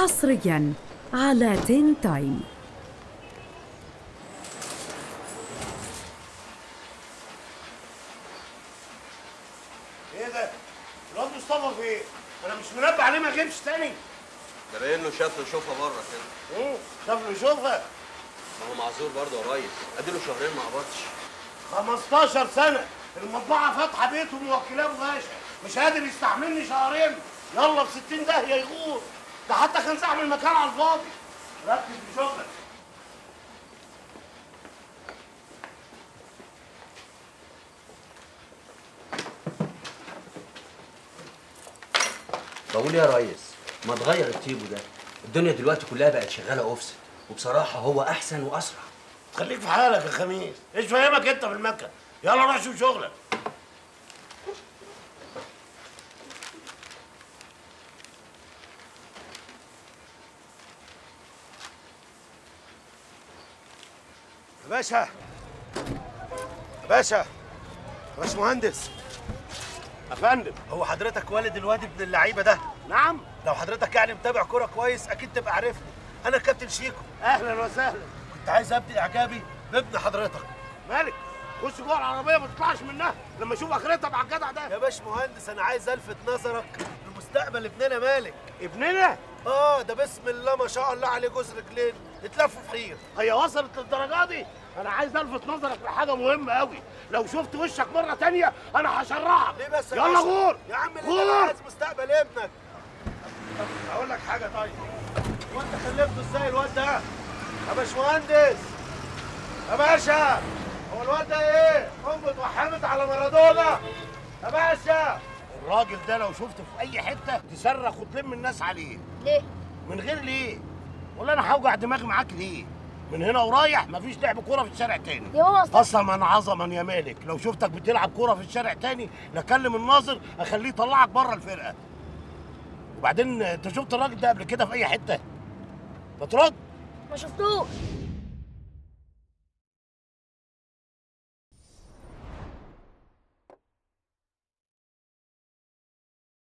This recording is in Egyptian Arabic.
حصريا على تين تايم ايه ده؟ الواد مصطفى فين؟ انا مش منبه عليه ما يغيبش تاني ده باين له شاف له شوفه بره كده ايه؟ شاف له يشوفها ما هو معذور برضه يا ريس اديله شهرين ما قبضش 15 سنة المطبعة فاتحة بيته موكلاه باشا مش قادر يستحملني شهرين يلا في 60 داهية يغور ده حتى كان زعم المكان على الفاضي ركز في شغلك بقول يا ريس ما تغير التيبو ده الدنيا دلوقتي كلها بقت شغاله اوفست وبصراحه هو احسن واسرع خليك في حالك يا خميس ايش فاهمك انت في المكة يلا روح شوف شغلك يا باشا يا باشا يا باش مهندس يا فندم هو حضرتك والد الواد ابن اللعيبه ده نعم لو حضرتك يعني متابع كوره كويس اكيد تبقى عارفني انا كابتن شيكو اهلا وسهلا كنت عايز ابدي اعجابي بابن حضرتك مالك خش جوه العربيه ما تطلعش منها لما اشوف اخرتها مع الجدع ده يا باش مهندس انا عايز الفت نظرك لمستقبل ابننا مالك ابننا اه ده بسم الله ما شاء الله عليه جوز رجلين اتلفوا في خير هي وصلت للدرجه دي انا عايز الفت نظرك لحاجه مهمه قوي لو شفت وشك مره تانية انا هشرعك ليه بس يا يلا باشا؟ غور يا عم ليه غور. انا عايز مستقبل ابنك اقول لك حاجه طيب هو انت خلفته ازاي الواد ده يا باش مهندس يا باشا هو الواد ده ايه امه اتوحمت على مارادونا يا باشا الراجل ده لو شفته في اي حته تصرخ وتلم الناس عليه ليه؟ من غير ليه ولا انا هوجع دماغي معاك ليه من هنا ورايح مفيش لعب كوره في الشارع تاني يا ماما أصل- قسما عظما يا مالك لو شفتك بتلعب كوره في الشارع تاني نكلم الناظر اخليه يطلعك بره الفرقه وبعدين انت شفت الراجل ده قبل كده في اي حته ما ترد ما شفتوش